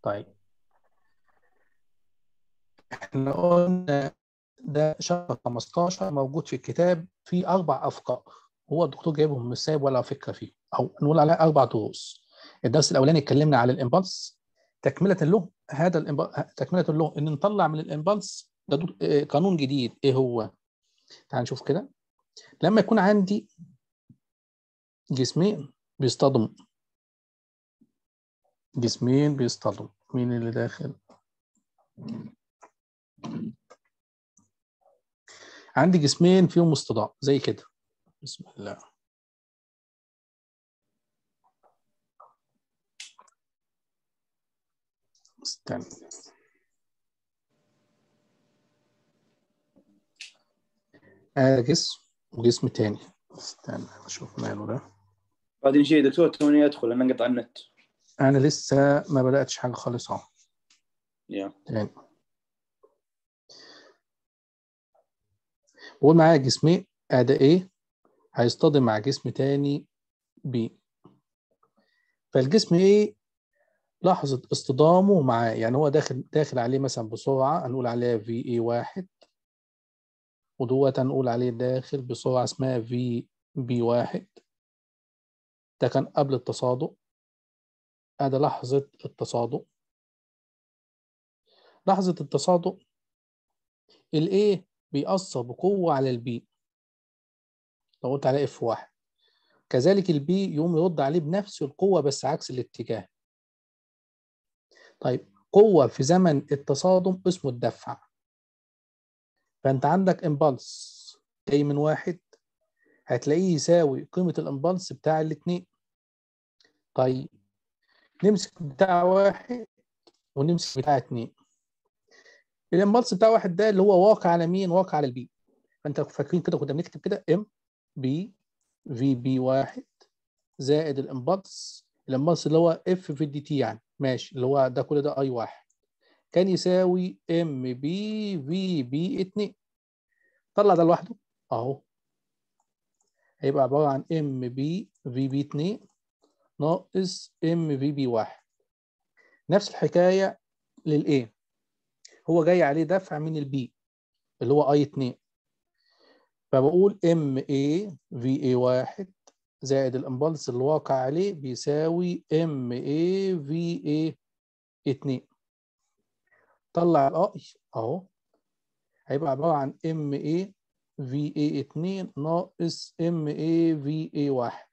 طيب احنا قلنا ده شهر 15 موجود في الكتاب في اربع افكار هو الدكتور جايبهم مش سايب ولا فكره فيه او نقول عليها اربع دروس الدرس الاولاني اتكلمنا على الامبلس تكمله له هذا الإمب... تكمله له ان نطلع من الامبلس ده دو- آه، قانون جديد ايه هو تعال نشوف كده لما يكون عندي جسمين بيصطدموا جسمين بيصطدموا مين اللي داخل عندي جسمين فيهم اصطدام زي كده بسم الله استنى آه جسم وجسم تاني استنى اشوف ماله ده بعدين شيء دكتور توني ادخل انا انقطع النت انا لسه ما بداتش حاجه خالص اهو يا تاني بقول معايا جسمين ادي ايه هيصطدم مع جسم تاني بي فالجسم ايه لحظة اصطدامه معاه يعني هو داخل داخل عليه مثلا بسرعة هنقول عليها في اي واحد ودوت هنقول عليه داخل بسرعة اسمها في بي واحد ده كان قبل التصادم ادي لحظة التصادم لحظة التصادم الايه بيأثر بقوة على البي لو قلت عليه اف واحد كذلك البي يقوم يرد عليه بنفس القوة بس عكس الاتجاه طيب قوة في زمن التصادم اسمه الدفع فأنت عندك امبلس جاي من واحد هتلاقيه يساوي قيمة الامبلس بتاع الاتنين طيب نمسك بتاع واحد ونمسك بتاع اتنين الامبلس بتاع واحد ده اللي هو واقع على مين؟ واقع على البي فانت فاكرين كده كنا بنكتب كده ام بي في بي واحد زائد الامبلس الامبلس اللي هو اف في الدي تي يعني ماشي اللي هو ده كل ده اي واحد كان يساوي ام بي في بي 2 طلع ده لوحده اهو هيبقى عباره عن ام بي في بي 2 ناقص ام في بي 1 نفس الحكايه للايه هو جاي عليه دفع من البي اللي هو اي 2 فبقول ام اي في اي 1 زائد الامبلس اللي واقع عليه بيساوي ام اي في اي 2 طلع الاي اهو هيبقى عباره عن ام اي في اي 2 ناقص ام اي في اي 1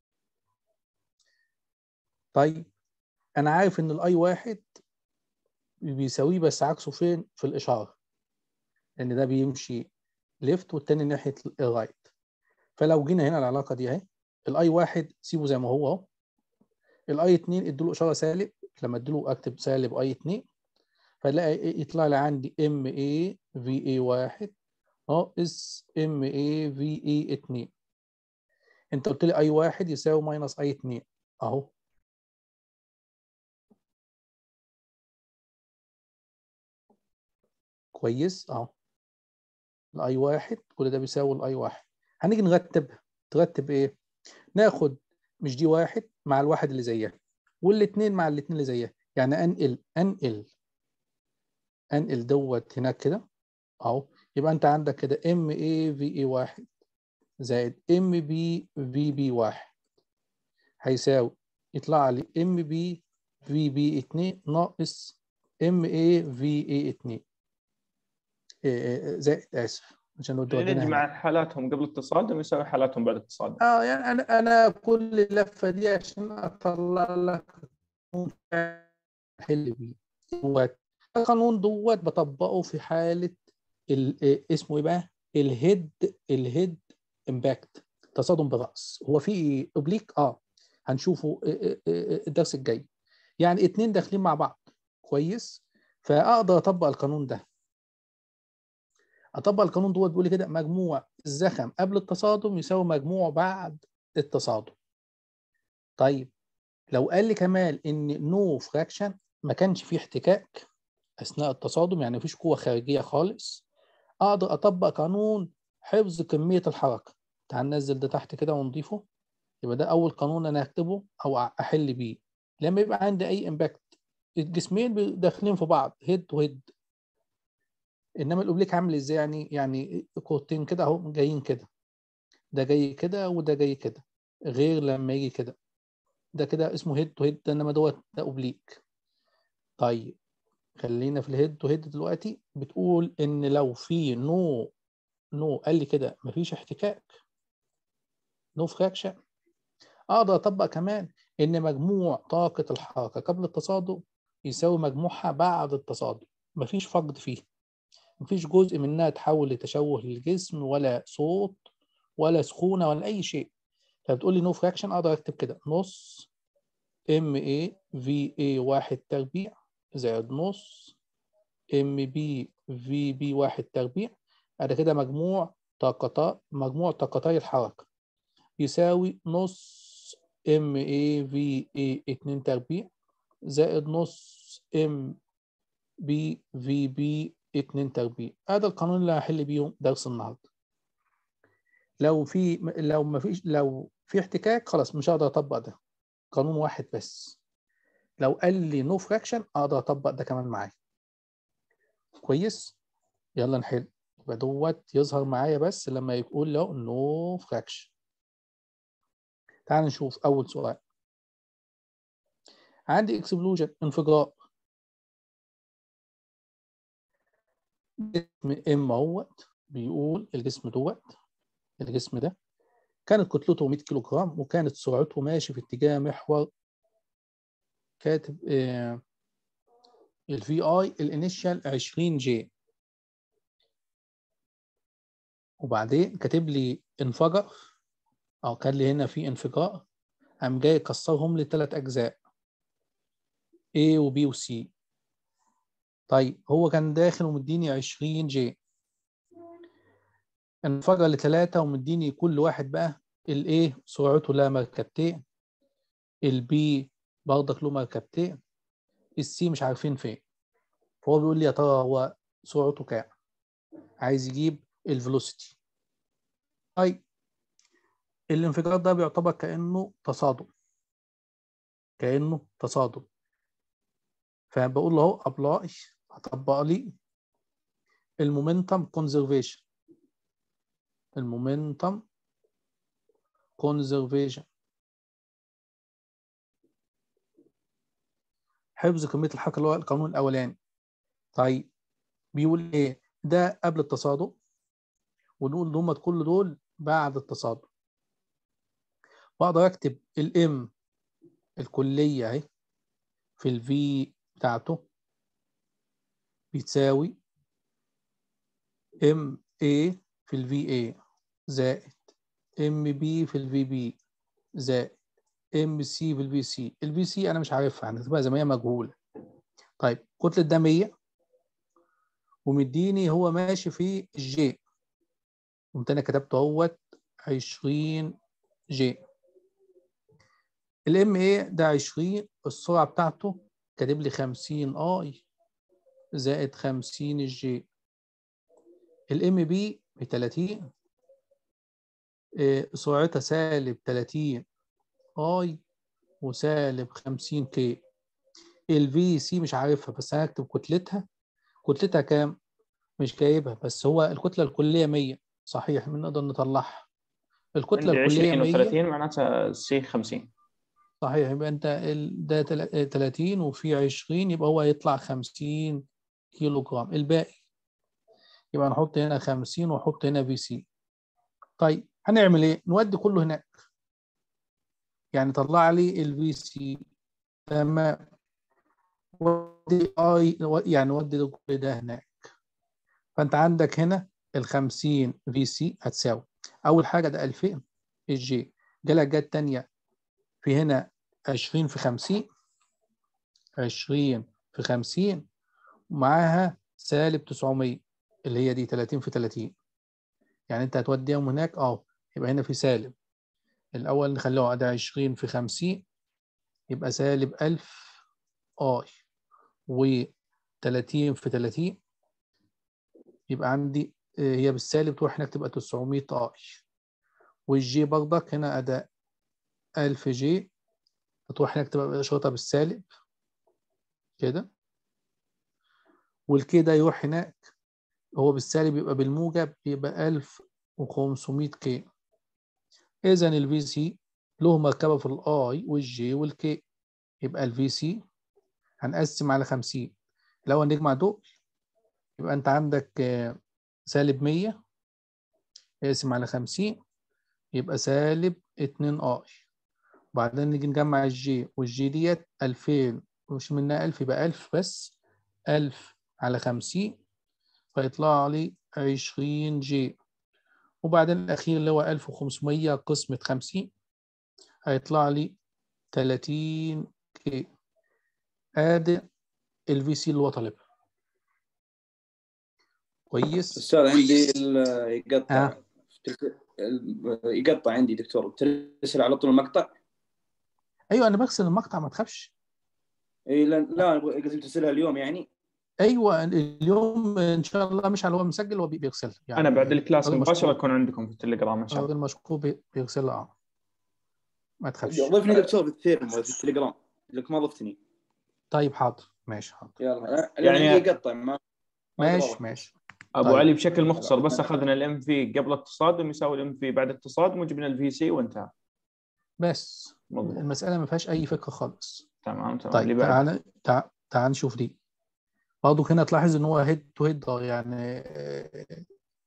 طيب انا عارف ان الاي واحد بيساويه بس عكسه فين في الاشاره لان ده بيمشي ليفت والتاني ناحيه الرايت فلو جينا هنا العلاقه دي اهي الاي واحد سيبه زي ما هو اهو الاي 2 اديله اشاره سالب لما اديله اكتب سالب اي 2 فلاقي يطلع لي عندي ام اي في اي 1 ناقص ام اي في اي 2 انت قلت لي اي 1 يساوي ماينس اي 2 اهو كويس اهو الاي 1 كل ده بيساوي الاي 1 هنيجي نرتبها ترتب ايه ناخد مش دي واحد مع الواحد اللي زيها والاثنين مع الاثنين اللي زيها يعني انقل انقل انقل دوت هناك كده اهو يبقى انت عندك كده ام اي في اي واحد زائد ام بي في بي واحد هيساوي يطلع لي ام بي في بي 2 ناقص ام اي في اي 2 زائد اسف عشان لو ودينا هنا. نجمع حالاتهم قبل التصادم ونسوي حالاتهم بعد التصادم اه يعني انا انا كل اللفه دي عشان اطلع لك حل بيه دوت القانون دوت بطبقه في حاله ال- إيه اسمه ايه بقى؟ الهيد الهيد امباكت تصادم بالراس هو في اوبليك اه هنشوفه إيه إيه إيه الدرس الجاي يعني اتنين داخلين مع بعض كويس فاقدر اطبق القانون ده اطبق القانون دوت بيقول لي كده مجموع الزخم قبل التصادم يساوي مجموع بعد التصادم طيب لو قال لي كمان ان نو فراكشن ما كانش فيه احتكاك اثناء التصادم يعني مفيش قوه خارجيه خالص اقدر اطبق قانون حفظ كميه الحركه تعال ننزل ده تحت كده ونضيفه يبقى ده اول قانون انا هكتبه او احل بيه لما يبقى عندي اي امباكت الجسمين بي- داخلين في بعض هيد تو هيد انما الاوبليك عامل ازاي يعني يعني كورتين كده اهو جايين كده ده جاي كده وده جاي كده غير لما يجي كده ده كده اسمه هيد تو هيد انما دوت ده اوبليك طيب خلينا في الهيد تو هيد دلوقتي بتقول ان لو في نو نو قال لي كده مفيش احتكاك نو فراكشن اقدر اطبق كمان ان مجموع طاقة الحركة قبل التصادم يساوي مجموعها بعد التصادم مفيش فقد فيه مفيش جزء منها تحول لتشوه للجسم ولا صوت ولا سخونة ولا أي شيء فبتقول لي نو فراكشن أقدر أكتب كده نص ام اي في اي واحد تربيع زائد نص ام بي في بي واحد تربيع هذا كده مجموع طاقتا مجموع طاقتي الحركة يساوي نص ام اي في اي اتنين تربيع زائد نص ام بي في بي اتنين تربيع هذا القانون اللي هحل بيهم درس النهارده لو في لو ما فيش لو في احتكاك خلاص مش هقدر اطبق ده قانون واحد بس لو قال لي نو فراكشن اقدر اطبق ده كمان معايا كويس يلا نحل يبقى دوت يظهر معايا بس لما يقول له نو فراكشن تعال نشوف اول سؤال عندي اكسبلوجن انفجار جسم ام اهوت بيقول الجسم دوت الجسم ده كانت كتلته 100 كيلو جرام وكانت سرعته ماشي في اتجاه محور كاتب الفي اي الانيشال 20 جي وبعدين كاتب لي انفجر او كان لي هنا في انفجار قام جاي كسرهم لثلاث اجزاء A و B و C طيب هو كان داخل ومديني 20 جي انفجر لثلاثة ومديني كل واحد بقى الايه سرعته لها مركبتين البي برضك له مركبتين السي مش عارفين فين فهو بيقول لي يا ترى هو سرعته كام عايز يجيب الفيلوسيتي طيب الانفجار ده بيعتبر كأنه تصادم كأنه تصادم فبقول له اهو ابلاي هطبق لي المومنتم كونزرفيشن المومنتم كونزرفيشن حفظ كمية الحركة اللي هو القانون الأولاني طيب بيقول إيه ده قبل التصادم ونقول هم كل دول بعد التصادم وأقدر أكتب الإم الكلية أهي في الفي بتاعته بتساوي ام اي في الفي اي زائد ام بي في الفي بي زائد ام سي في الفي سي الفي سي انا مش عارفها هنكتبها زي ما هي مجهوله طيب كتله ده 100 ومديني هو ماشي في الجي قمت انا كتبته اهوت 20 جي الام اي ده 20 السرعه بتاعته كاتب لي 50 اي زائد 50 الجي الام بي ب 30 سرعتها سالب 30 اي وسالب 50 كي الفي سي مش عارفها بس انا هكتب كتلتها كتلتها كام مش جايبها بس هو الكتله الكليه 100 صحيح بنقدر نطلعها الكتله الكليه 20 100 و30 معناتها سي 50 صحيح يبقى انت ال- ده تل- 30 وفي 20 يبقى هو هيطلع 50 كيلو جرام الباقي يبقى نحط هنا 50 واحط هنا في سي طيب هنعمل ايه نودي كله هناك يعني طلع لي الفي سي تمام ودي اي يعني ودي كل ده هناك فانت عندك هنا ال 50 في سي هتساوي اول حاجه ده 2000 الجي جالك جت الثانيه في هنا 20 في 50 20 في 50 ومعاها سالب 900 اللي هي دي 30 في 30 يعني انت هتوديهم هناك اه يبقى هنا في سالب الاول نخليه ده 20 في 50 يبقى سالب 1000 اي و 30 في 30 يبقى عندي آه، هي بالسالب تروح هناك تبقى 900 اي والجي برضك هنا اداء 1000 جي هتروح هناك تبقى شرطة بالسالب كده والكي ده يروح هناك هو بالسالب يبقى بالموجب يبقى 1500 كي اذا الفي سي له مركبه في الاي والجي والكي يبقى الفي سي هنقسم على 50 لو هنجمع دول يبقى انت عندك آه، سالب 100 اقسم على 50 يبقى سالب 2 اي وبعدين نيجي نجمع الجي والجي ديت 2000 ومش منها 1000 يبقى 1000 بس 1000 على 50 فيطلع لي 20 جي وبعدين الأخير اللي هو 1500 قسمة 50 هيطلع لي 30 كي ادي الفي سي اللي هو طالبها كويس استاذ عندي ال- يقطع آه. ال- يقطع عندي دكتور ترسل على طول المقطع ايوه انا بغسل المقطع ما تخافش اي لا لا أبغى- قصدي ترسلها اليوم يعني ايوه اليوم ان شاء الله مش على هو مسجل هو بي- بيغسلها يعني انا بعد الكلاس راجل مباشره مشكور اكون عندكم في التليجرام ان شاء الله راجل مشكور بي- بيغسلها اه ما تخافش ضيفني دكتور في الثيرم في التليجرام لك ما ضفتني طيب حاضر ماشي حاضر يلا يعني- يعني يقطع ما ما ماشي أدري. ماشي ابو طيب. علي بشكل مختصر بس اخذنا الام في قبل التصادم يساوي الام في بعد التصادم وجبنا الفي سي وانتهى بس مضبوط المسألة ما فيهاش أي فكرة خالص تمام تمام اللي طيب بعد تعال تعال, تعال نشوف دي برضه هنا تلاحظ إن هو هيد تو هيد يعني آه،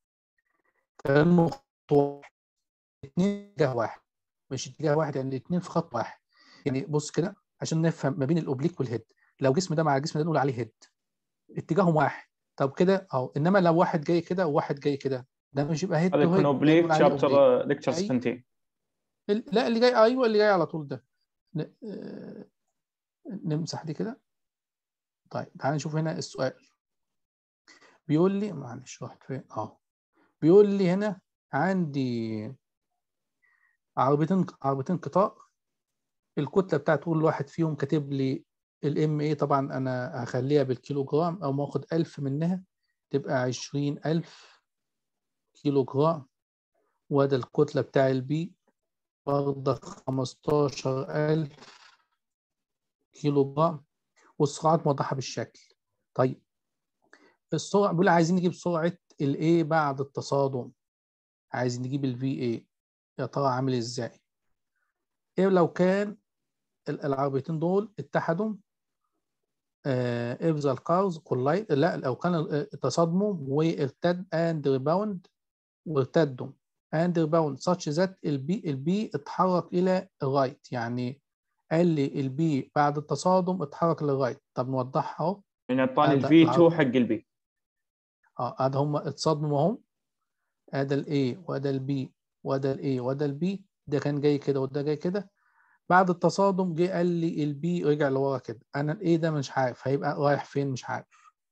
كأنه خط واحد اتنين اتجاه واحد مش اتجاه واحد يعني الاتنين في خط واحد يعني بص كده عشان نفهم ما بين الأوبليك والهيد لو جسم ده مع الجسم ده نقول عليه هيد اتجاههم واحد طب كده أهو إنما لو واحد جاي كده وواحد جاي كده ده مش يبقى هيد هذا تو يكون هيد اوبليك شابتر ليكتشر أي. 17 ال- لا اللي جاي ايوه اللي جاي على طول ده ن- آه، نمسح دي كده طيب تعال نشوف هنا السؤال بيقول لي معلش رحت فين اه بيقول لي هنا عندي عربيتين عربيتين قطار الكتله بتاعت كل واحد فيهم كاتب لي الام اي طبعا انا هخليها بالكيلو جرام او ماخد 1000 منها تبقى 20000 كيلو جرام وده الكتله بتاع البي برضك 15000 كيلو جرام والسرعات موضحة بالشكل طيب السرعة بيقول عايزين نجيب سرعة ال A بعد التصادم عايزين نجيب ال VA يا ترى عامل ازاي ايه لو كان ال- العربيتين دول اتحدوا آه if the cars collide لا لو كان ال- تصادموا وارتد and rebound وارتدوا and rebound such that البي البي اتحرك الى الرايت يعني قال لي البي بعد التصادم اتحرك للرايت طب نوضحها اهو يعني اعطاني هذا الفي العرض. 2 حق البي اه ادي هم اتصادموا اهم ادي الاي وادي البي وادي الاي وادي البي ده كان جاي كده وده جاي كده بعد التصادم جه قال لي البي رجع لورا كده انا الاي ده مش عارف هيبقى رايح فين مش عارف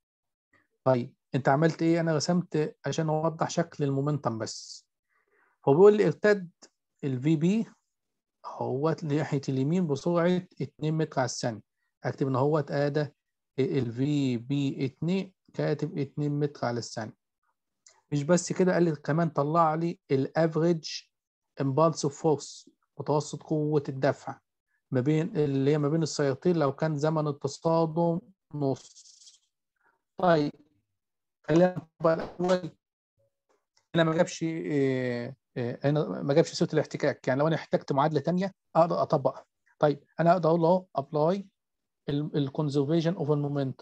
طيب انت عملت ايه انا رسمت عشان اوضح شكل المومنتم بس هو بيقول لي ارتد الفي بي اهوت ناحيه اليمين بسرعه 2 متر على الثانيه اكتب ان هوت ادي الفي بي 2 كاتب 2 متر على الثانيه مش بس كده قال لي كمان طلع لي الافريج امبالس فورس متوسط قوه الدفع ما بين اللي هي ما بين السيارتين لو كان زمن التصادم نص طيب خلينا بقى الاول هنا ما جابش إيه، إيه، هنا ما جابش صيغه الاحتكاك يعني لو انا احتجت معادله ثانيه اقدر اطبقها طيب انا اقدر اقول اهو ابلاي الكونزرفيشن اوف المومنتم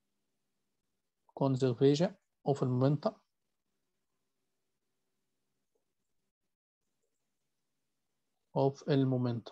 conservation of المومنتم of المومنتم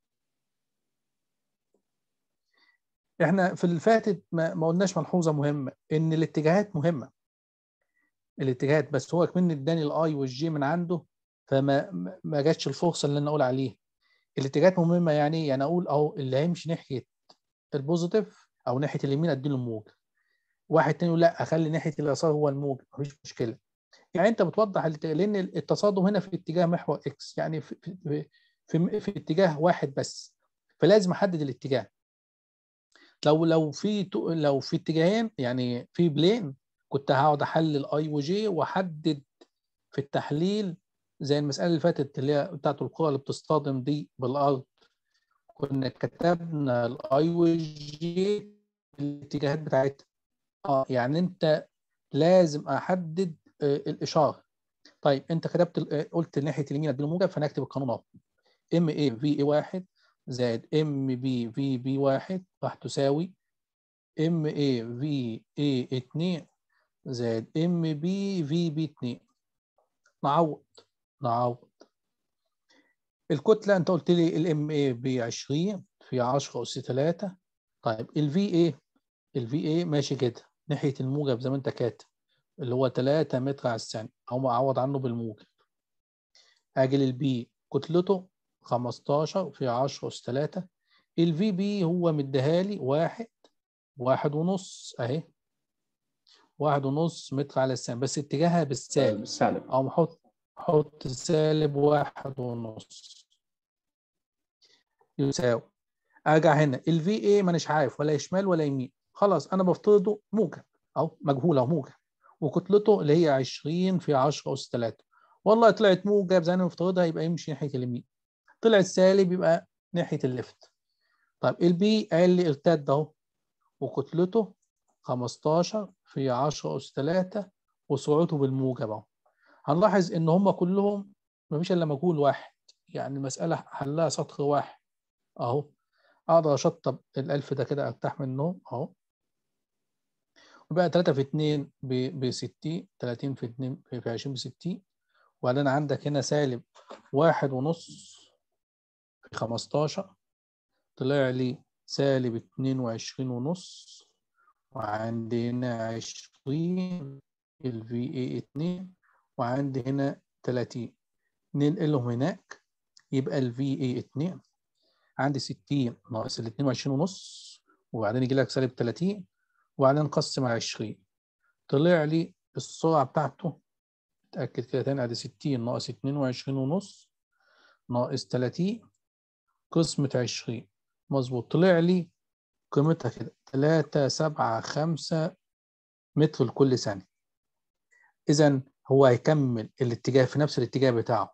احنا في اللي فاتت ما, ما قلناش ملحوظه مهمه ان الاتجاهات مهمه الاتجاهات بس هو كمان اداني الاي والجي من عنده فما ما- ما جاتش الفرصه اللي انا اقول عليه الاتجاهات مهمه يعني إيه؟ يعني اقول اهو اللي هيمشي ناحيه البوزيتيف او ناحيه اليمين اديله الموج واحد تاني يقول لا اخلي ناحيه اليسار هو الموج مفيش مشكله يعني انت بتوضح الاتجاه لان التصادم هنا في اتجاه محور اكس يعني في في في, في اتجاه واحد بس فلازم احدد الاتجاه لو لو في تو- لو في اتجاهين يعني في بلين كنت هقعد احلل اي وجي واحدد في التحليل زي المساله اللي فاتت اللي هي بتاعت الكره اللي بتصطدم دي بالارض كنا كتبنا الاي والجي الاتجاهات بتاعتها اه يعني انت لازم احدد آه، الاشاره طيب انت كتبت ال- آه، قلت ناحيه اليمين اديله موجب فانا اكتب القانون اهو ام اي في اي واحد زائد ام بي في بي واحد راح تساوي ام اي في اي 2 زائد ام بي في بي 2 نعوض نعوض الكتله انت قلت لي الام اي ب 20 في 10 اس 3 طيب الفي اي الفي اي ماشي كده ناحيه الموجب زي ما انت كاتب اللي هو 3 متر على الثانيه او اعوض عنه بالموجب اجي للبي كتلته 15 في 10 اس 3 الفي بي هو مديها لي واحد واحد ونص اهي واحد ونص متر على الثانيه بس اتجاهها بالسالب بالسالب او احط احط سالب واحد ونص يساوي ارجع هنا الفي اي مانيش عارف ولا شمال ولا يمين خلاص انا بفترضه موجب او مجهول او موجب وكتلته اللي هي 20 في 10 اس 3 والله طلعت موجب زي ما مفترضها يبقى يمشي ناحيه اليمين طلعت سالب يبقى ناحيه الليفت طيب البي قال لي ارتد اهو وكتلته 15 في 10 اس 3 وسرعته بالموجب اهو هنلاحظ ان هم كلهم مفيش الا مجهول واحد يعني المساله حلها سطر واحد اهو اقدر اشطب الالف ده كده ارتاح منه اهو وبقى 3 في 2 ب 60 30 في 2 في 20 ب 60 وبعدين عندك هنا سالب واحد ونص في 15 طلع لي سالب 22 ونص وعندي هنا 20 الفي اي 2 وعندي هنا 30 ننقلهم هناك يبقى الفي اي 2 عندي 60 ناقص ال 22 ونص وبعدين يجي لك سالب 30 وبعدين نقسم على 20 طلع لي السرعة بتاعته اتأكد كده تاني ادي 60 ناقص 22 ونص ناقص 30 قسمة 20 مظبوط طلع لي قيمتها كده 3 7 5 متر لكل ثانية إذا هو هيكمل الاتجاه في نفس الاتجاه بتاعه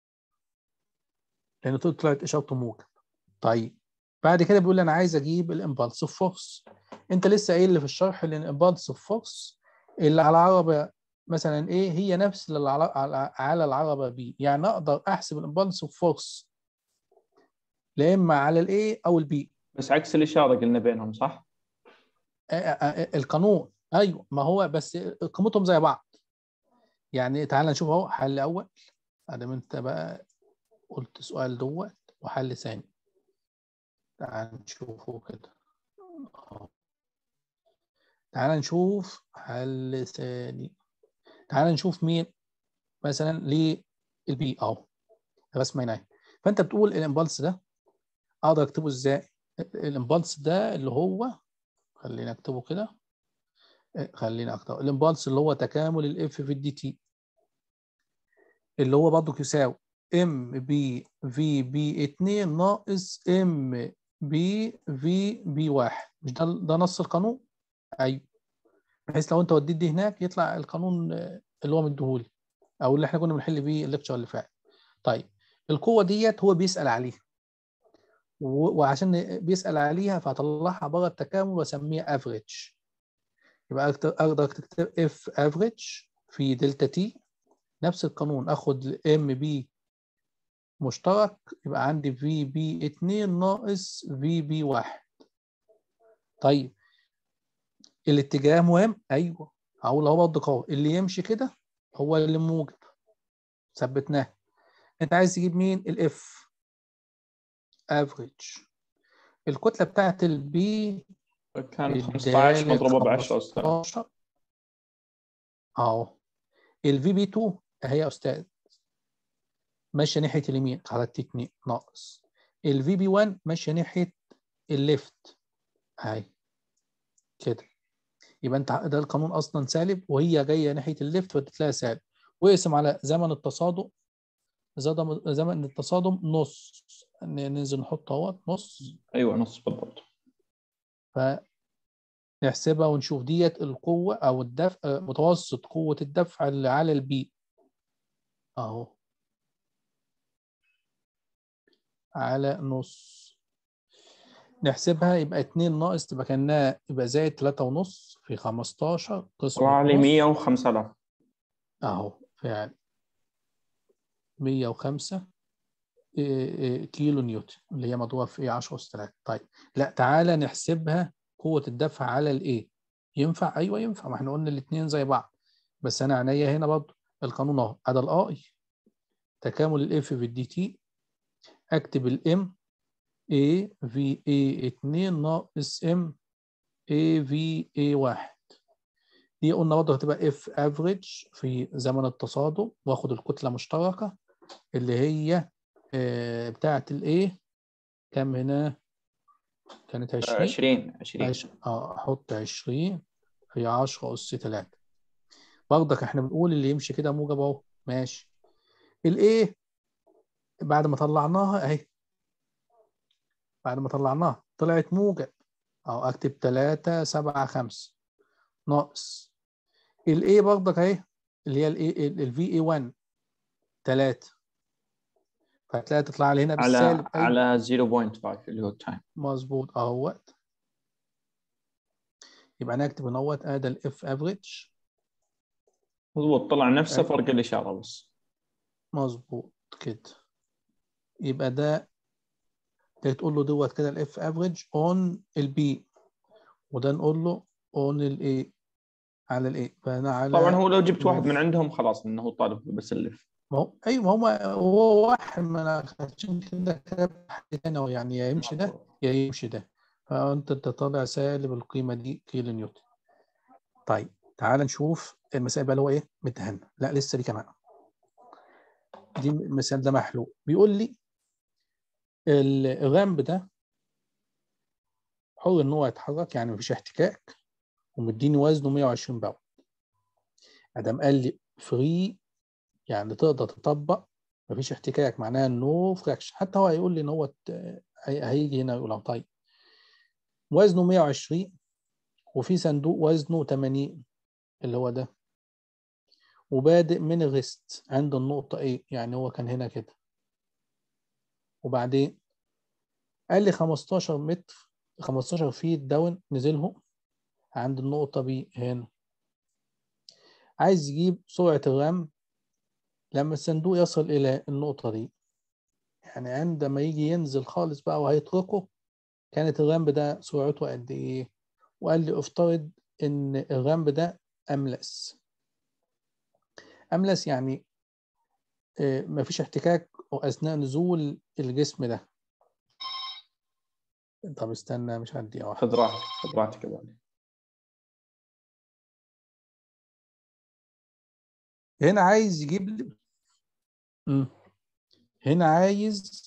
لأن طلعت إشارته موجب طيب بعد كده بيقول لي أنا عايز أجيب الإمبالسيف فورس أنت لسه قايل لي في الشرح إن الإمبالسيف فورس اللي على العربة مثلا إيه هي نفس اللي على على- على العربة بي يعني أقدر أحسب الإمبالسيف فورس لا إما على الإيه أو البي بس عكس الاشاره قلنا بينهم صح؟ آه، آه، آه، القانون ايوه ما هو بس قيمتهم زي بعض يعني تعال نشوف اهو حل اول ادام انت بقى قلت سؤال دوت وحل ثاني تعال نشوفه كده أهو. تعال نشوف حل ثاني تعال نشوف مين مثلا للبي اهو رسمه هنا فانت بتقول الامبلس ده اقدر اكتبه ازاي الامبلس ده اللي هو خلينا اكتبه كده إيه، خلينا اكتبه الامبلس اللي هو تكامل الاف في الدي تي اللي هو برضه يساوي ام بي في بي 2 ناقص ام بي في بي 1 مش ده ده نص القانون ايوه بحيث لو انت وديت دي هناك يطلع القانون آه، اللي هو مديهولي او اللي احنا كنا بنحل بيه الليكتشر اللي فات طيب القوه ديت هو بيسال عليها و- وعشان بيسال عليها فهطلعها بره التكامل واسميها افريج يبقى أكت- اقدر تكتب اف افريج في دلتا تي نفس القانون اخد ام بي مشترك يبقى عندي في بي 2 ناقص في بي 1 طيب الاتجاه مهم ايوه هقول اهو برضه اهو اللي يمشي كده هو اللي موجب ثبتناه انت عايز تجيب مين الاف افريج الكتله بتاعت البي كانت 15 مضروبه ب 10 استاذ 15 اهو الفي بي 2 اهي يا استاذ ماشيه ناحيه اليمين حركت 2 ناقص الفي بي 1 ماشيه ناحيه الليفت اهي كده يبقى انت ده القانون اصلا سالب وهي جايه ناحيه الليفت فاديت لها سالب واقسم على زمن التصادم زمن زمن التصادم نص ننزل نحط اهوت نص ايوه نص بالضبط فنحسبها ونشوف ديت القوة أو الدفع آه، متوسط قوة الدفع اللي على البي أهو على نص نحسبها يبقى 2 ناقص تبقى كانها يبقى زائد 3 ونص في 15 قسم طلع لي نص. 100 و 5000 اهو فعلا 105 إيه إيه كيلو نيوتن اللي هي مضروبه في ايه 10 اس 3 طيب لا تعالى نحسبها قوه الدفع على الايه ينفع ايوه ينفع ما احنا قلنا الاثنين زي بعض بس انا عينيا هنا برضه القانون اهو ادي الاي تكامل الاف في الدي تي اكتب الام اي في اي 2 ناقص ام اي في اي 1 دي قلنا برضه هتبقى اف افريج في زمن التصادم واخد الكتله مشتركه اللي هي آه، بتاعه الايه كام هنا كانت 20 20 20 عش... اه احط 20 في 10 اس 3 برضك احنا بنقول اللي يمشي كده موجب اهو ماشي الايه بعد ما طلعناها اهي بعد ما طلعناها طلعت موجب او اكتب 3 7 5 ناقص الايه برضك اهي اللي هي الايه الفي اي 1 3 فهتلاقي تطلع لي هنا على بالسالب أيوة. على 0.5 اللي هو التايم مظبوط اهوت يبقى نكتب اهوت ادي الاف افريج مضبوط طلع نفسه أيوة. فرق الاشاره بس مظبوط كده يبقى ده ده تقول له دوت كده الاف افريج اون البي وده نقول له اون الايه على الايه فانا على طبعا هو لو جبت واحد نص. من عندهم خلاص انه طالب بس اللف ما هو ايوه ما هو هو واحد ما انا عشان كده كتبت حد تاني يعني يا يمشي ده يا يمشي ده فانت انت طالع سالب القيمه دي كيلو نيوتن طيب تعال نشوف المسائل بقى اللي هو ايه متهنى لا لسه دي كمان دي المثال ده محلول بيقول لي الرامب ده حر ان هو يتحرك يعني مفيش احتكاك ومديني وزنه 120 باوند ادم قال لي فري يعني تقدر تطبق مفيش احتكاك معناها نو فراكشن حتى هو هيقول لي ان هو ت- هي- هيجي هنا يقول اه طيب وزنه 120 وفي صندوق وزنه 80 اللي هو ده وبادئ من الريست عند النقطة ايه يعني هو كان هنا كده وبعدين قال لي 15 متر 15 فيت داون نزلهم عند النقطة بي هنا عايز يجيب سرعة الرمل لما الصندوق يصل إلى النقطة دي يعني عندما يجي ينزل خالص بقى وهيتركه كانت الرمب ده سرعته قد إيه وقال لي افترض إن الرمب ده أملس أملس يعني آه، مفيش احتكاك أثناء نزول الجسم ده طب استنى مش هدي واحد خذ راحتك خذ راحتك يا أبو علي. هنا عايز يجيب لي مم. هنا عايز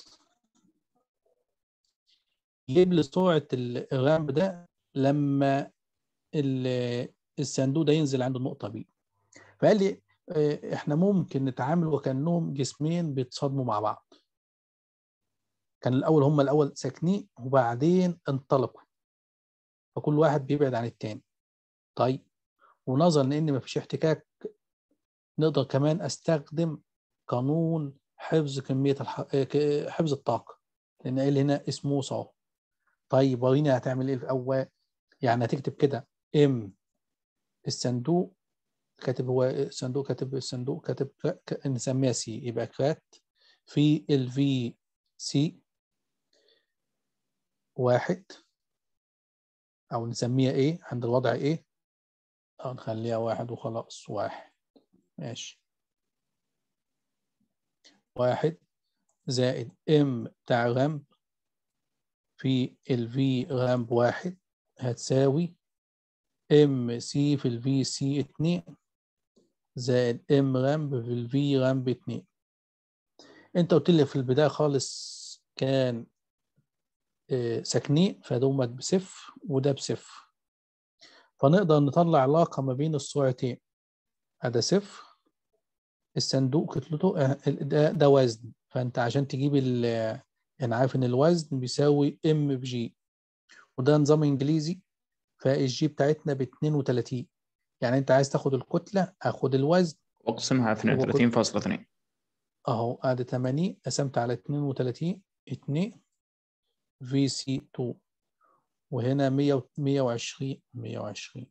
يجيب لي سرعة ال- الرامب ده لما ال- الصندوق ده ينزل عند النقطة بي فقال لي آه، احنا ممكن نتعامل وكأنهم جسمين بيتصادموا مع بعض كان الأول هم الأول ساكنين وبعدين انطلقوا فكل واحد بيبعد عن التاني طيب ونظرا لأن مفيش احتكاك نقدر كمان استخدم قانون حفظ كمية الح... آه، ك- حفظ الطاقة لأن قايل هنا اسمه اهو طيب وريني هتعمل ايه في أول يعني هتكتب كده ام الصندوق كاتب هو الصندوق كاتب الصندوق كاتب كرا- ك- نسميها سي يبقى كرات في الفي سي واحد أو نسميها ايه عند الوضع ايه أو نخليها واحد وخلاص واحد ماشي واحد زائد ام بتاع رامب في الفي رامب واحد هتساوي ام سي في الفي سي اتنين زائد ام رامب في الفي رامب اتنين انت قلت لي في البداية خالص كان آه، ساكنين فدومت بصفر وده بصفر فنقدر نطلع علاقة ما بين السرعتين هذا صفر الصندوق كتلته آه، ده, ده وزن فانت عشان تجيب ال انا عارف ان الوزن بيساوي ام بجي وده نظام انجليزي فالجي بتاعتنا ب 32 يعني انت عايز تاخد الكتله اخد الوزن واقسمها على 32.2 اهو ادي 80 قسمت على 32 2 في سي 2 وهنا 100 120 120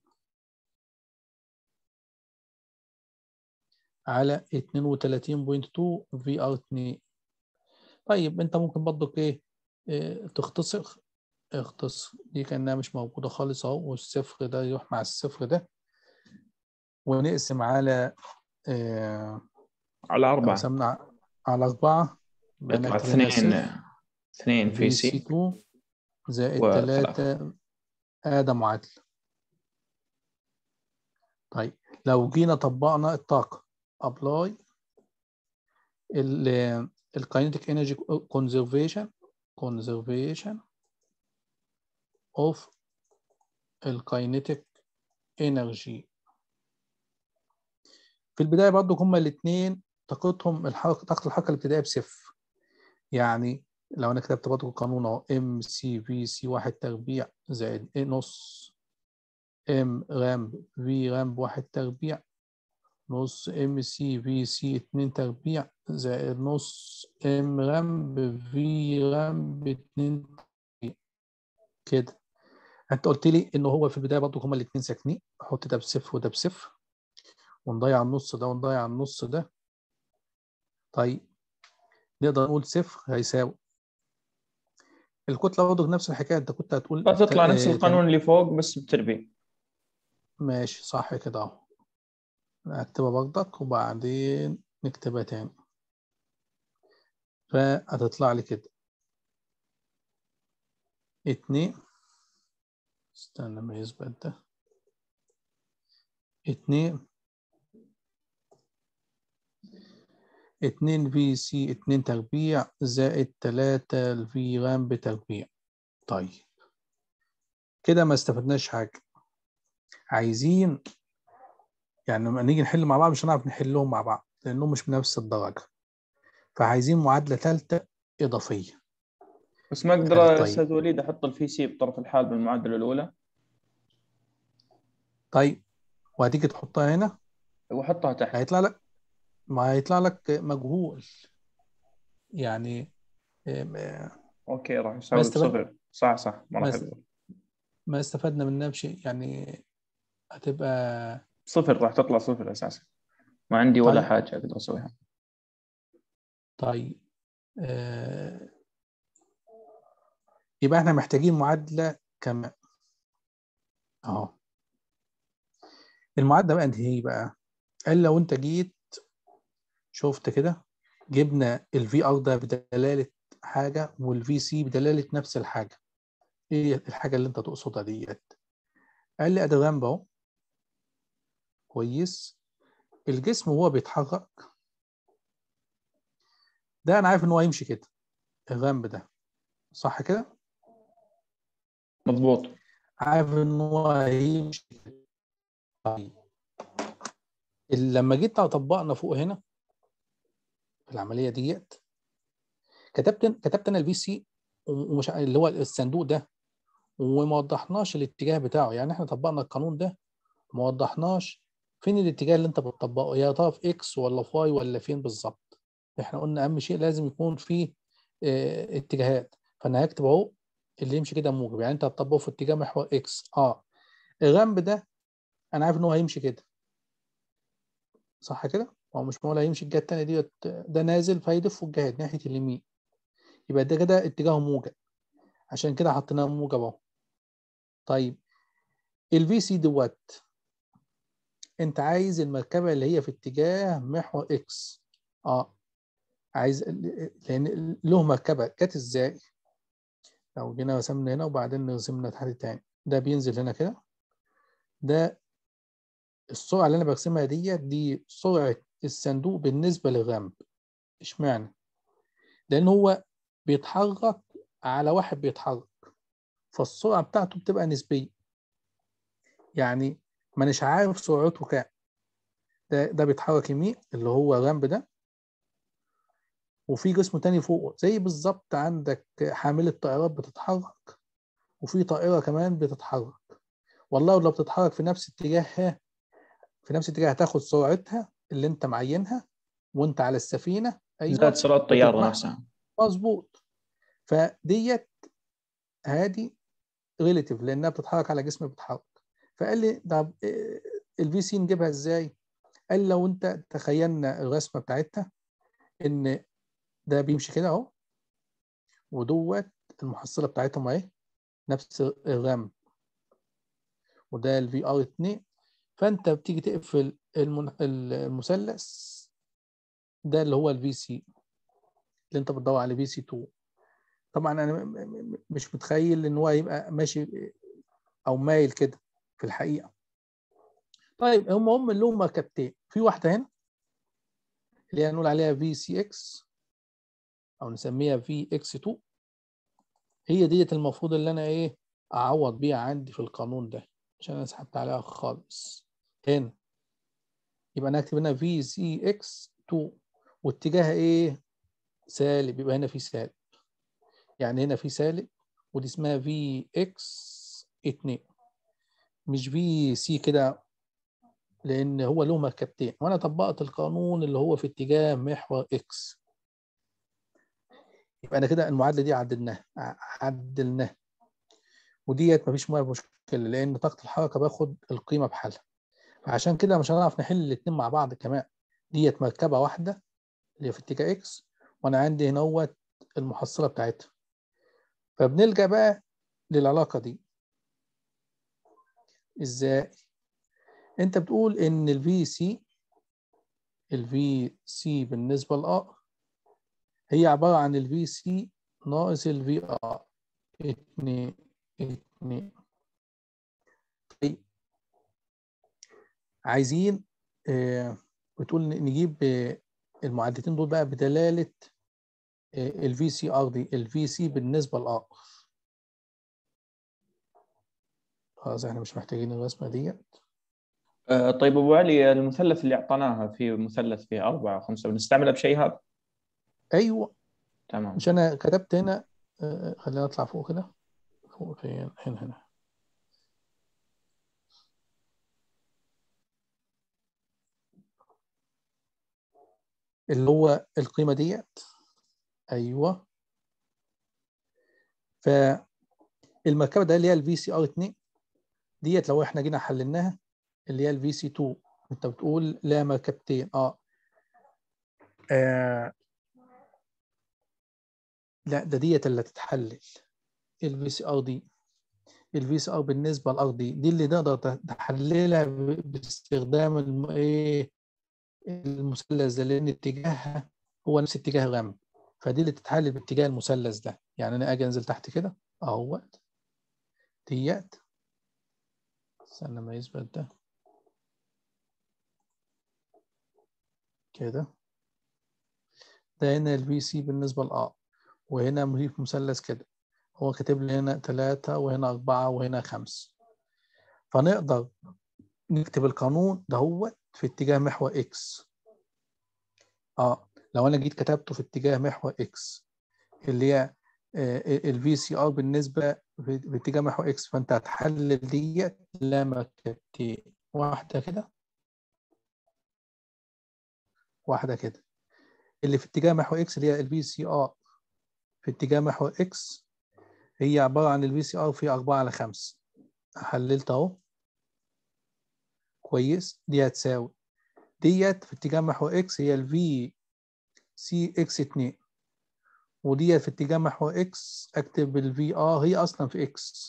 على 32.2 في ار 2 طيب انت ممكن برضك ايه إيه، تختصر اختصر دي كانها مش موجوده خالص اهو والصفر ده يروح مع الصفر ده ونقسم على آه على لو أربعة قسمنا على أربعة يبقى يطلع نكتب هنا اثنين صفر اثنين في في سي سي 2 زائد وثلاثة. 3 آدي معادلة طيب لو جينا طبقنا الطاقة أبلاي الكاينتيك انرجي كونزرفيشن كونزرفيشن اوف الكاينتيك انرجي في البداية برضو هما الاثنين طاقتهم الحركة طاقة الحركة الابتدائية بصفر يعني لو انا كتبت برضه القانون اهو ام سي في سي واحد تربيع زائد ايه نص ام رامب في رامب واحد تربيع نص ام سي في سي اتنين تربيع زائد نص ام رامب في رامب اتنين تربيع كده انت قلت لي ان هو في البدايه برضه هما الاتنين ساكنين احط ده بصفر وده بصفر ونضيع النص ده ونضيع النص ده طيب نقدر نقول صفر هيساوي الكتله برضه نفس الحكايه انت كنت هتقول فتطلع تا- نفس آه، القانون اللي فوق بس بتربيع ماشي صح كده اهو اكتبها برضك وبعدين نكتبها تاني فهتطلع لي كده اتنين استنى ما يثبت ده اتنين اتنين في سي اتنين تربيع زائد تلاتة الفي رام بتربيع طيب كده ما استفدناش حاجة عايزين يعني لما نيجي نحل مع بعض مش هنعرف نحلهم مع بعض لأنهم مش بنفس الدرجة فعايزين معادلة ثالثة إضافية بس ما اقدر طيب. يا استاذ وليد احط الفي سي بطرف الحال بالمعادله الاولى طيب وهتيجي تحطها هنا واحطها تحت هيطلع لك ما هيطلع لك مجهول يعني آم، آه، اوكي راح يساوي استفدت- صفر صح صح ما ما راح است- يضرب ما استفدنا منها بشيء يعني هتبقى صفر راح تطلع صفر اساسا ما عندي ولا طيب. حاجه اقدر اسويها طيب آه، يبقى احنا محتاجين معادلة كمان اهو المعادلة بقى هي بقى قال لو انت جيت شفت كده جبنا الفي ار ده بدلالة حاجة والفي سي بدلالة نفس الحاجة ايه الحاجة اللي انت تقصدها ديت قال لي ادي الرامب اهو كويس الجسم وهو بيتحرك ده انا عارف ان هو هيمشي كده الرامب ده صح كده مضبوط عارف ان هو هيمشي كده. طيب لما جيت طبقنا فوق هنا في العمليه ديت كتبت كتبت انا الفي سي ومش اللي هو الصندوق ده وما وضحناش الاتجاه بتاعه يعني احنا طبقنا القانون ده ما وضحناش فين الاتجاه اللي انت بتطبقه يا ترى في اكس ولا في واي ولا فين بالظبط احنا قلنا اهم شيء لازم يكون فيه اه اتجاهات فانا هكتب اهو اللي يمشي كده موجب يعني انت هتطبقه في اتجاه محور اكس اه الرمب ده انا عارف ان هو هيمشي كده صح كده هو مش معقول هيمشي الجهه التانيه ديت ده نازل فهيلف الجهات ناحيه اليمين يبقى ده كده اتجاهه موجب عشان كده حطيناه موجب اهو طيب الفي سي دوت انت عايز المركبه اللي هي في اتجاه محور اكس اه عايز لان له مركبه جت ازاي لو جينا رسمنا هنا وبعدين رسمنا تحت تاني ده بينزل هنا كده ده السرعه اللي انا برسمها ديت دي سرعه الصندوق بالنسبه للرمب اشمعنى لان هو بيتحرك على واحد بيتحرك فالسرعه بتاعته بتبقى نسبيه يعني مانيش عارف سرعته كام ده ده بيتحرك يمين اللي هو الرمب ده وفي جسم تاني فوقه زي بالظبط عندك حاملة طائرات بتتحرك وفي طائرة كمان بتتحرك والله لو بتتحرك في نفس اتجاهها في نفس اتجاه هتاخد سرعتها اللي انت معينها وانت على السفينة زاد سرعه الطياره وتطلع. نفسها مظبوط فديت هادي ريليتيف لانها بتتحرك على جسم بيتحرك فقال لي طب الفي سي نجيبها ازاي؟ قال لو انت تخيلنا الرسمه بتاعتها ان ده بيمشي كده اهو ودوت المحصله بتاعتهم اهي نفس الرام وده الفي ار 2 فانت بتيجي تقفل المن... المثلث ده اللي هو الفي سي اللي انت بتدور على في سي 2 طبعا انا مش متخيل ان هو يبقى ماشي او مايل كده في الحقيقه طيب هم هم اللي هم مركبتين في واحده هنا اللي هي هنقول عليها في سي اكس او نسميها في اكس 2 هي ديت المفروض اللي انا ايه اعوض بيها عندي في القانون ده عشان انا سحبت عليها خالص هنا يبقى انا اكتب هنا في سي اكس 2 واتجاهها ايه سالب يبقى هنا في سالب يعني هنا في سالب ودي اسمها في اكس 2 مش في سي كده لان هو له مركبتين وانا طبقت القانون اللي هو في اتجاه محور اكس يبقى انا كده المعادله دي عدلناها عدلناها وديت مفيش مشكله لان طاقه الحركه باخد القيمه بحالها فعشان كده مش هنعرف نحل الاثنين مع بعض كمان ديت مركبه واحده اللي في اتجاه اكس وانا عندي هنا المحصله بتاعتها فبنلجا بقى للعلاقه دي ازاي انت بتقول ان الفي سي الفي سي بالنسبه لار هي عباره عن الفي سي ناقص الفي ار اتنين اتنين طيب عايزين اه بتقول نجيب اه المعادلتين دول بقى بدلاله الفي سي ار دي الفي سي بالنسبه لار خلاص احنا مش محتاجين الرسمه ديت أه طيب ابو علي المثلث اللي اعطيناها في مثلث فيه أربعة خمسة بنستعملها بشيء هذا؟ ايوه تمام مش انا كتبت هنا آه خلينا نطلع فوق كده فوق فين هنا هنا اللي هو القيمه ديت ايوه فالمركبه ده اللي هي الفي سي ار 2 ديت لو احنا جينا حللناها اللي هي الفي سي 2 انت بتقول لا مركبتين اه, آه. لا ده ديت اللي تتحلل الفي سي ار دي الفي سي ار بالنسبه للار دي دي اللي نقدر نحللها باستخدام الم... ايه المثلث ده لان اتجاهها هو نفس اتجاه الرمل فدي اللي تتحلل باتجاه المثلث ده يعني انا اجي انزل تحت كده اهوت ديت استنى ما يثبت ده كده ده هنا الفي سي بالنسبة لآ وهنا مريف مثلث كده هو كاتب لي هنا تلاتة وهنا أربعة وهنا خمسة فنقدر نكتب القانون دهوت في اتجاه محور إكس اه لو أنا جيت كتبته في اتجاه محور إكس اللي هي الفي سي ار بالنسبة في اتجاه محور إكس فأنت هتحلل ديت لا مركبتين واحدة كده واحدة كده اللي في اتجاه محور اكس اللي هي الفي سي ار في اتجاه محور اكس هي عبارة عن الفي سي ار في 4 على 5 حللت اهو كويس دي هتساوي ديت في اتجاه محور اكس هي الفي سي اكس 2 وديت في اتجاه محور اكس اكتب الفي ار هي اصلا في اكس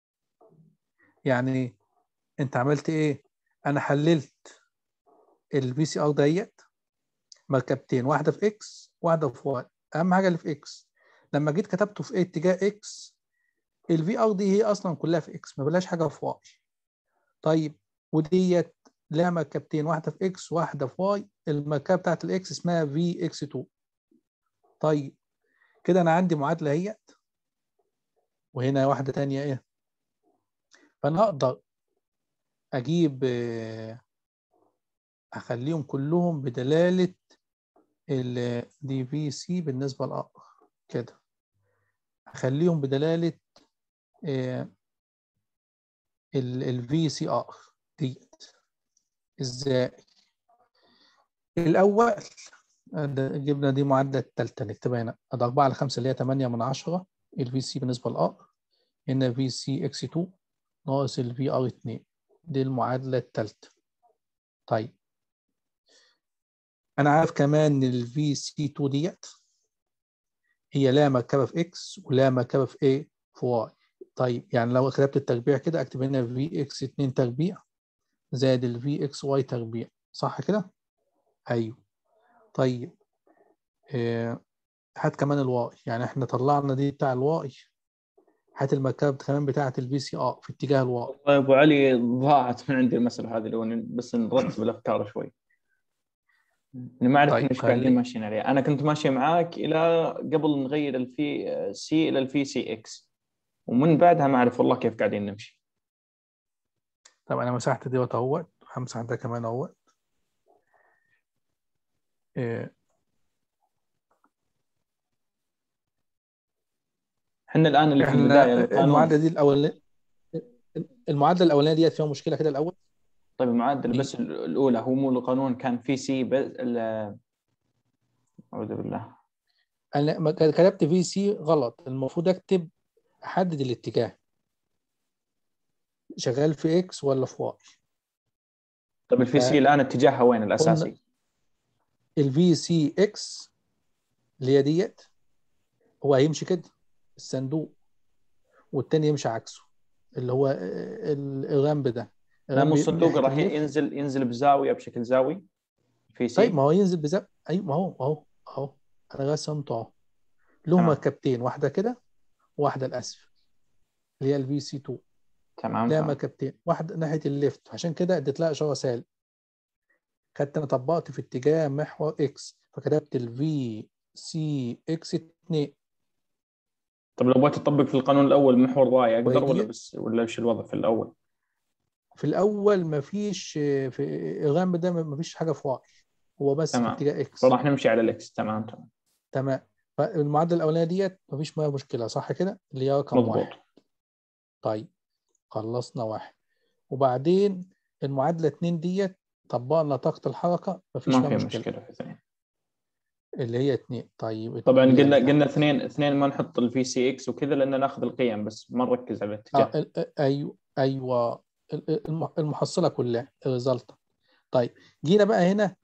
يعني انت عملت ايه انا حللت الفي سي ار ديت مركبتين واحده في اكس واحده في واي اهم حاجه اللي في اكس لما جيت كتبته في اتجاه اكس الفي ار دي هي اصلا كلها في اكس ما بلاش حاجه في واي طيب وديت لها مركبتين واحده في اكس واحده في واي المركبه بتاعت الاكس اسمها في اكس 2 طيب كده انا عندي معادله اهيت وهنا واحده تانية ايه فانا اقدر اجيب اخليهم كلهم بدلاله ال دي في سي بالنسبه لأ كده اخليهم بدلاله ال في سي ار ديت ازاي الاول جبنا دي معادله الثالثه نكتبها هنا ده 4 على 5 اللي هي 8 من 10 الفي سي بالنسبه للار هنا في سي اكس 2 ناقص الفي ار 2 دي المعادلة الثالثة طيب أنا عارف كمان إن الفي سي 2 ديت هي لا مركبة في اكس ولا مركبة في ايه في واي طيب يعني لو كتبت التربيع كده اكتب هنا في اكس 2 تربيع زائد الفي اكس واي تربيع صح كده؟ ايوه طيب آه، هات كمان الواي يعني احنا طلعنا دي بتاع الواي هات المركبة كمان بتاعة الفي سي ار في اتجاه الواي والله يا ابو علي ضاعت من عندي المساله هذه لو إن- بس نرتب الافكار شوي انا ما عرفت طيب، ايش خلي- قاعدين ماشيين عليه انا كنت ماشي معاك الى قبل نغير الفي سي الى الفي سي اكس ومن بعدها ما اعرف والله كيف قاعدين نمشي طب انا مسحت دوت اهوت همسح ده كمان اهوت آه، احنا الان اللي في احنا البدايه القانون المعادلة دي الأولانية المعادلة الأولانية ديت فيها مشكلة كده الأول طيب المعادله بس الاولى هو مو القانون كان في سي بس ال- اعوذ بالله أنا ما- كتبت في سي غلط المفروض أكتب أحدد الاتجاه شغال في إكس ولا في واي طيب الفي سي الان اتجاهها وين الاساسي؟ الفي سي إكس اللي هي ديت هو هيمشي كده الصندوق والتاني يمشي عكسه اللي هو ال- الرمب ده لا الرمب مو الصندوق ناحية راح الليفت. ينزل ينزل بزاويه بشكل زاوي في سي طيب ما هو ينزل بزق ايوه ما هو اهو اهو انا رسمته اهو له تمام. مركبتين واحده كده وواحده الاسفل اللي هي الفي سي 2 تمام لها تمام. مركبتين واحده ناحيه الليفت عشان كده اديت لها اشاره سالب خدت انا طبقت في اتجاه محور اكس فكتبت الفي سي اكس 2 طب لو بغيت اطبق في القانون الاول محور واي اقدر وهي- ولا بس ولا ايش الوضع في الاول؟ في الاول ما فيش في الرمب ده ما فيش حاجه في واي هو بس تمام. في اتجاه اكس فراح نمشي على الاكس تمام تمام تمام فالمعادله الاولانيه ديت ما فيش فيها مشكله صح كده اللي هي رقم مضبوط واحد طيب خلصنا واحد وبعدين المعادلة اتنين ديت طبقنا طاقة الحركة مفيش ما فيها في مشكلة. مشكله في اثنين اللي هي اتنين طيب طبعا اتنين قلنا يعني. قلنا اثنين اثنين ما نحط الفي سي اكس وكذا لان ناخذ القيم بس ما نركز على اه الاتجاه ال- ال- ايوه ايوه ال- ال- الم- المحصلة كلها الريزلت طيب جينا بقى هنا